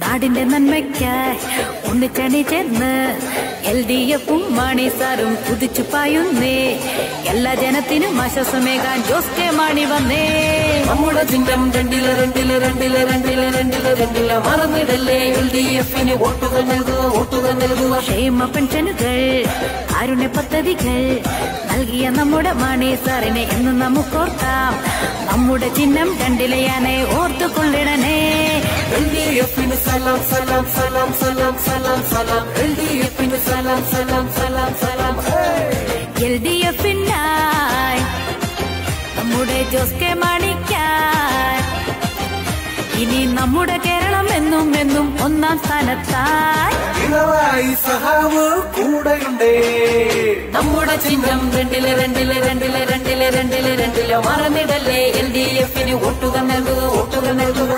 നാടിന്റെ നന്മയ്ക്കായി ഒന്നിച്ചണി ചേർന്ന് എൽ ഡി എഫും മാണി സാറും കുതിച്ചു പായുന്നേ എല്ലാ ജനത്തിനും ആശ്വാസമേകാൻ ജോസ് കെ മാണി വന്നേ നമ്മുടെ ചിഹ്നം രണ്ടില രണ്ടില രണ്ടില രണ്ടില രണ്ടില രണ്ടില മറന്നിടല്ലേ എൽ ഡി എഫിന് വോട്ടുകൾ നൽകുക വോട്ടുകൾ നൽകുക ക്ഷേമ പെൻഷനുകൾ കാരുണ്യ പദ്ധതികൾ നൽകിയ നമ്മുടെ മാണി സാറിനെ എന്ന് നമുക്കോർക്കാം നമ്മുടെ ചിഹ്നം രണ്ടിലെയാനെ ഓർത്തു കൊള്ളിടണേ എൽ ഡി എഫിന് സലാം സലാം സലാം സലാം സലാം സലാം എൽ ഡി എഫിന് സലാം സലാം സലാം സലാം എൽ ഡി എഫിനായി നമ്മുടെ ജോസ് കെ മാണിക്കാൻ ഇനി നമ്മുടെ കേരളം എന്നും എന്നും ഒന്നാം സ്ഥാനത്തായി പിണറായി സഹാവ് കൂടെയുണ്ടേ നമ്മുടെ ചിഹ്നം രണ്ടില രണ്ടില രണ്ടില രണ്ടില രണ്ടില രണ്ടില മറന്നിടല്ലേ എൽ ഡി എഫിന് വോട്ടുകൾ നൽകുക വോട്ടുകൾ നൽകുക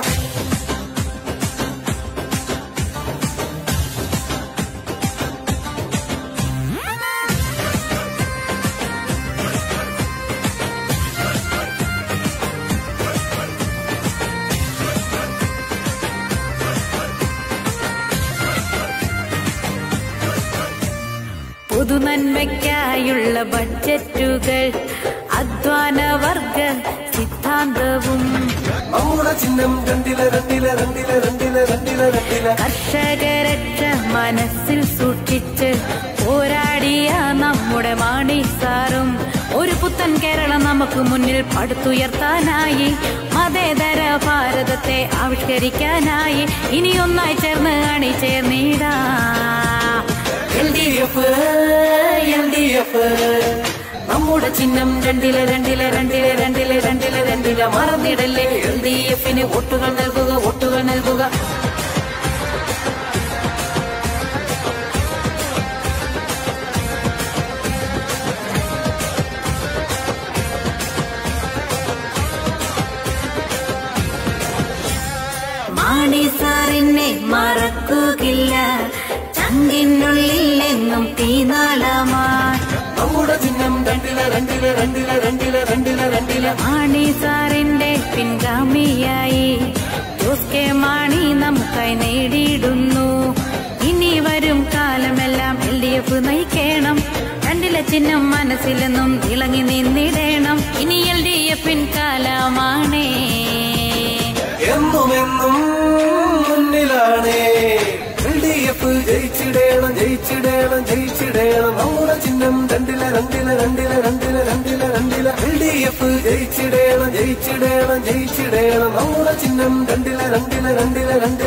പൊതുനന്മയ്ക്കായുള്ള ബഡ്ജറ്റുകൾ അധ്വാന വർഗ സിദ്ധാന്തവും നമ്മുടെ ചിഹ്നം രണ്ടില രണ്ടില രണ്ടില രണ്ടില രണ്ടില രണ്ടില കർഷകരക്ഷ മനസ്സിൽ സൂക്ഷിച്ച് പോരാടിയ നമ്മുടെ മാണി സാറും ഒരു പുത്തൻ കേരളം നമുക്ക് മുന്നിൽ പടുത്തുയർത്താനായി മതേതര ഭാരതത്തെ ആവിഷ്കരിക്കാനായി ഇനി ഒന്നായി ചേർന്ന് അണിചേർന്നിടാം L D F L D F നമ്മുടെ ചിഹ്നം രണ്ടില രണ്ടില രണ്ടില രണ്ടില രണ്ടില രണ്ടില മറന്നിടല്ലേ എൽ ഡി എഫിന് വോട്ടുകൾ നൽകുക വോട്ടുകൾ നൽകുക മാണി സാറിനെ മറക്കുകയില്ല ചങ്കിനുള്ളിൽ എന്നും തീനാളമായി നമ്മുടെ ചിഹ്നം രണ്ടില രണ്ടില രണ്ടില രണ്ടില രണ്ടില രണ്ടില മാണി സാറിന്റെ പിൻഗാമിയായി ജോസ് കെ മാണി നമുക്കായി നേടിയിടുന്നു ഇനി വരും കാലമെല്ലാം എൽ ഡി എഫ് നയിക്കണം രണ്ടിലെ ചിഹ്നം മനസ്സിലെന്നും തിളങ്ങി നിന്നിടണം ഇനി എൽ ഡി എഫിൻ കാലമാണേ എന്നും എന്നും മുന്നിലാണ് എൽ ഡി എഫ് ജയിച്ചിടേണം ജയിച്ചിടേണം ജയിച്ചിടേണം നമ്മുടെ ചിഹ്നം രണ്ടില രണ്ടില രണ്ടില രണ്ടില രണ്ടില രണ്ടില എൽ ഡി എഫ് ജയിച്ചിടേണം ജയിച്ചിടേണം ജയിച്ചിടേണം നമ്മുടെ ചിഹ്നം രണ്ടില രണ്ടില രണ്ടില രണ്ടില